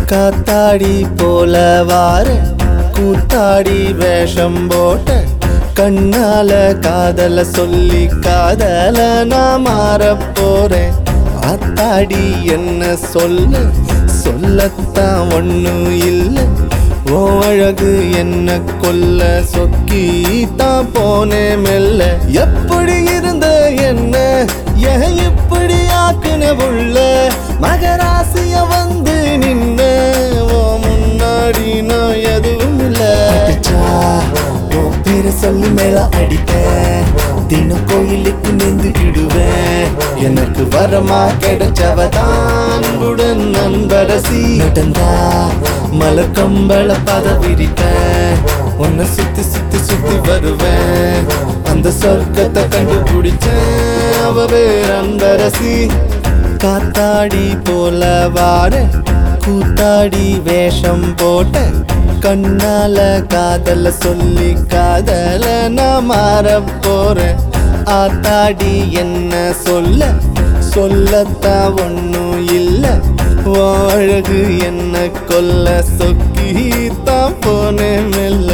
காத்தாடி போல வார கூத்தாடி வேஷம் போட்ட கண்ணால காதல சொல்லி காதல நான் மாறப் போறேன் ஆத்தாடி என்ன சொல்ல சொல்லத்தான் ஒண்ணும் இல்லை ஓ அழகு என்ன கொல்ல சொக்கி தான் போனேன் மெல்ல எப்படி இருந்த என்ன ஏன் இப்படி ஆக்குன உள்ள மகராசிய வந்து நின்ன ஓ முன்னாடி நான் எதுவும் இல்ல உன் பேரை சொல்லி மேல அடிப்பேன் தினம் கோயிலுக்கு நின்றுக்கிடுவேன் எனக்கு வரமா கிடைச்சவதான் உடன் நண்பரசி நடந்தா மலர் கம்பள பத விரிப்பேன் உன்னை சுத்தி சுத்தி சுத்தி வருவேன் அந்த சொர்க்கத்தை கண்டுபிடிச்சேன் அவ பேர் அன்பரசி காத்தாடி போல வார கூத்தாடி வேஷம் போட்ட கண்ணால காதல சொல்லி காதல நான் மாறப் போறேன் ஆத்தாடி என்ன சொல்ல சொல்லத்தான் ஒண்ணும் இல்ல உன் அழகு என்ன கொல்ல சொக்கி தான் போனேன் மெல்ல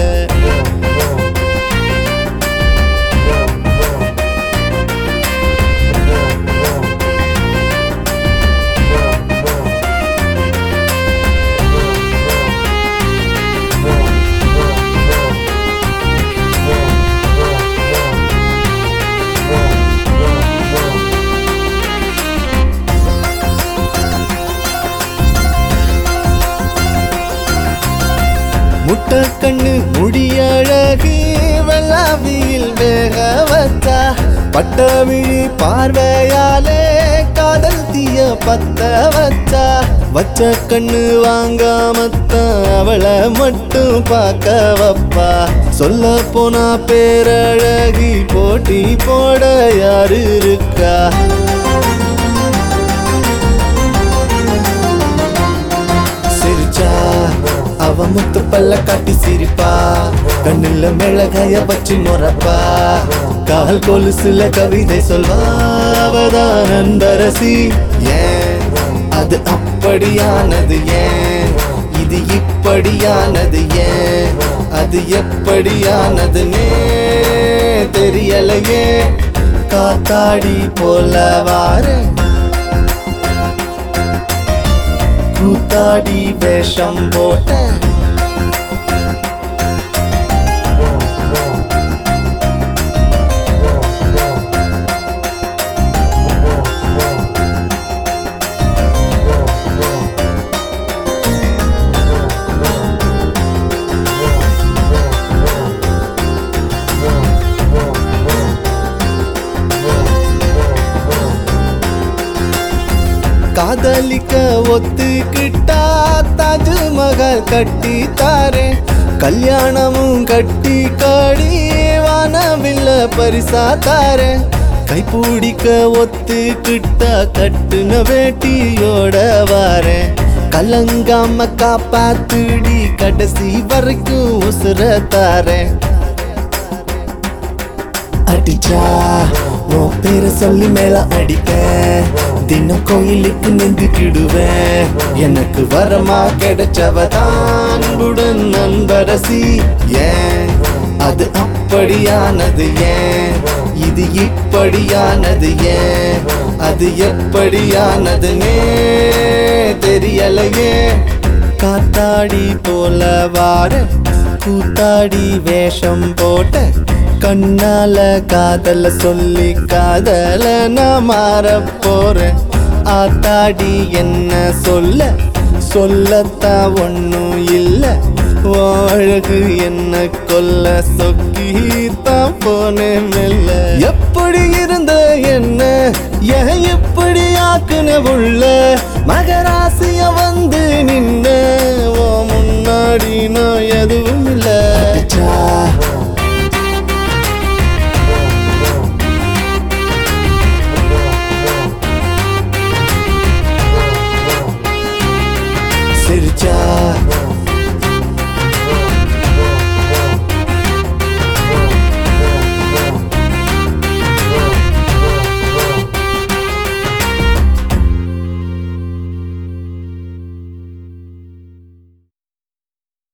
முட்டை கண்ணு முடியழகு வெள்ளாவியில் வேக வச்சா பட்டமிழி பார்வையாலே காதல் தீய பத்த வச்சா வச்ச கண்ணு வாங்காமத்தான் அவளை மட்டும் பார்க்க வப்பா சொல்ல போனா பேரழகி போட்டி போட யாரு இருக்கா சிரிச்சா அவ முத்து பல்ல காட்டி சிரிப்பா கண்ணுல மிளகாய வச்சு முறப்பா கால் கொலுசுல கவிதை சொல்வா அவதான் நண்பரசி ஏன் அது அப்படியானது ஏன் இது இப்படியானது ஏன் அது எப்படியானதுன்னே தெரியலையே காத்தாடி போல வாரேன் கூத்தாடி வேஷம் போட்ட காதலிக்க ஒத்துக்கிட்டா தாஜ்மஹால் கட்டி தாரேன் கல்யாணமும் கட்டி காடி வானவில்ல பரிசா தாரேன் கைப்பூடிக்க ஒத்துக்கிட்டா கட்டுன வேட்டியோட வாரேன் கலங்காம காப்பாத்துடி கடைசி வரைக்கும் உசுர தாரேன் அடிச்சா உன் பேரை சொல்லி மேல அடிப்பேன் தினம் கோயிலுக்கு நின்றுக்கிடுவேன் எனக்கு வரமா கிடைச்சவதான் உடன் நண்பரசி ஏன் அது அப்படியானது ஏன் இது இப்படியானது ஏன் அது எப்படியானதுன்னே தெரியலையே காத்தாடி போல வார கூத்தாடி வேஷம் போட்ட கண்ணால காதல சொல்லி காதல நான் மாறப் போறேன் ஆத்தாடி என்ன சொல்ல சொல்லத்தான் ஒண்ணும் இல்ல உன் அழகு என்ன கொல்ல சொக்கி தான் போனேன் மெல்ல எப்படி இருந்த என்ன ஏன் இப்படி ஆக்குன உள்ள